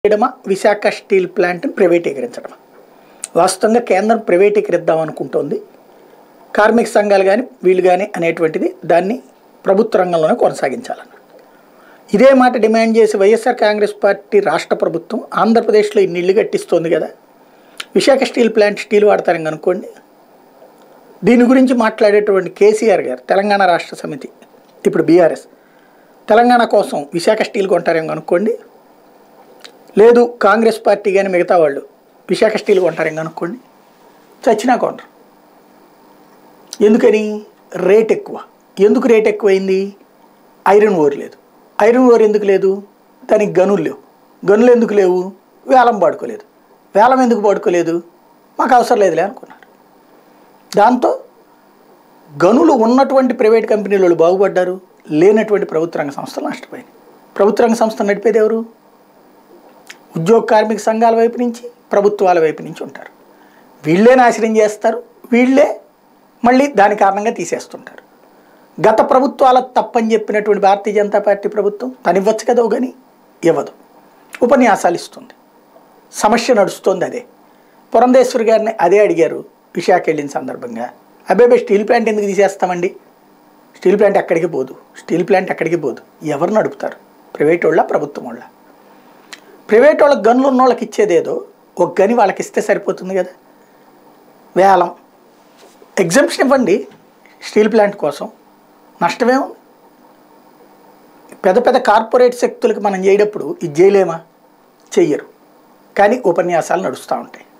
చేయడమా విశాఖ స్టీల్ ప్లాంట్ని ప్రైవేటీకరించడమా వాస్తవంగా కేంద్రం ప్రైవేటీకరిద్దాం అనుకుంటోంది కార్మిక సంఘాలు కానీ వీళ్ళు కానీ అనేటువంటిది దాన్ని ప్రభుత్వ రంగంలోనే కొనసాగించాలన్న ఇదే మాట డిమాండ్ చేసి వైఎస్ఆర్ కాంగ్రెస్ పార్టీ రాష్ట్ర ప్రభుత్వం ఆంధ్రప్రదేశ్లో ఇన్ని ఇళ్ళు కట్టిస్తోంది కదా విశాఖ స్టీల్ ప్లాంట్ స్టీల్ వాడతారని అనుకోండి దీని గురించి మాట్లాడేటువంటి కేసీఆర్ గారు తెలంగాణ రాష్ట్ర సమితి ఇప్పుడు బీఆర్ఎస్ తెలంగాణ కోసం విశాఖ స్టీల్ కొంటారేమో అనుకోండి లేదు కాంగ్రెస్ పార్టీ కానీ మిగతా వాళ్ళు విశాఖ స్టీల్ కొంటారేమో అనుకోండి చచ్చినా కొంటారు ఎందుకని రేట్ ఎక్కువ ఎందుకు రేట్ ఎక్కువైంది ఐరన్ ఓర్ లేదు ఐరన్ ఓర్ ఎందుకు లేదు దానికి గనులు లేవు గనులు ఎందుకు లేవు వేలం పాడుకోలేదు వేలం ఎందుకు పాడుకోలేదు మాకు అవసరం లేదులే అనుకున్నారు దాంతో గనులు ఉన్నటువంటి ప్రైవేట్ కంపెనీలు వాళ్ళు బాగుపడ్డారు లేనటువంటి ప్రభుత్వ రంగ సంస్థలు నష్టపోయినాయి ప్రభుత్వ రంగ సంస్థ నడిపేది ఎవరు ఉద్యోగ కార్మిక సంఘాల వైపు నుంచి ప్రభుత్వాల వైపు నుంచి ఉంటారు వీళ్ళే నాశనం చేస్తారు వీళ్ళే మళ్ళీ దాని కారణంగా తీసేస్తుంటారు గత ప్రభుత్వాల తప్పని చెప్పినటువంటి భారతీయ జనతా పార్టీ ప్రభుత్వం తను ఇవ్వచ్చు కదా కానీ ఇవ్వదు ఉపన్యాసాలు ఇస్తుంది సమస్య నడుస్తుంది అదే పురంధేశ్వరి గారిని అదే అడిగారు విశాఖ వెళ్ళిన సందర్భంగా అబ్బాయి స్టీల్ ప్లాంట్ ఎందుకు తీసేస్తామండి స్టీల్ ప్లాంట్ ఎక్కడికి పోదు స్టీల్ ప్లాంట్ ఎక్కడికి పోదు ఎవరు నడుపుతారు ప్రైవేట్ వాళ్ళ ప్రభుత్వం వాళ్ళ ప్రైవేట్ వాళ్ళకి గనులు ఉన్న వాళ్ళకి ఇచ్చేదేదో ఒక గని వాళ్ళకి ఇస్తే సరిపోతుంది కదా వేలం ఎగ్జామ్షన్ ఇవ్వండి స్టీల్ ప్లాంట్ కోసం నష్టమేముంది పెద్ద పెద్ద కార్పొరేట్ శక్తులకు మనం చేయడప్పుడు ఇది చేయలేమా చెయ్యరు కానీ ఉపన్యాసాలు నడుస్తూ ఉంటాయి